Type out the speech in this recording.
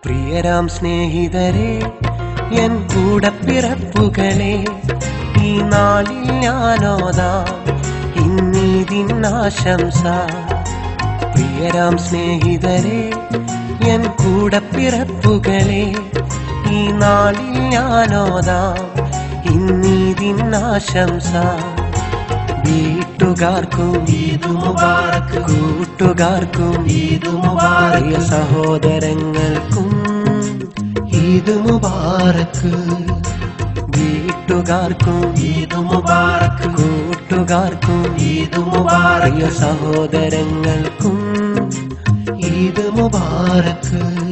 പ്രിയരാം സ്നേഹിതരെ എൻ കൂടപ്പിറപ്പുകളെ ഈ നാളിൽ ഞാനോതാം ഇന്നീതിന്നാശംസ പ്രിയരാം സ്നേഹിതരെ എൻ കൂടപ്പിറപ്പുകളെ ഈ നാളിൽ ഞാനോതാം ഇന്നീതിന്നാശംസ വീട്ടുകാർക്കും ഈദ് മുബാറക്ക് കൂട്ടുകാർക്കും ഈദ് മുബാറക്ക് പ്രിയ സഹോദരങ്ങൾക്കും ഈദ് മുബാറക്ക് വീട്ടുകാർക്കും ഈദ് മുബാറക്ക് കൂട്ടുകാർക്കും ഈദ് മുബാറക്ക് പ്രിയ സഹോദരങ്ങൾക്കും ഈദ് മുബാറക്ക്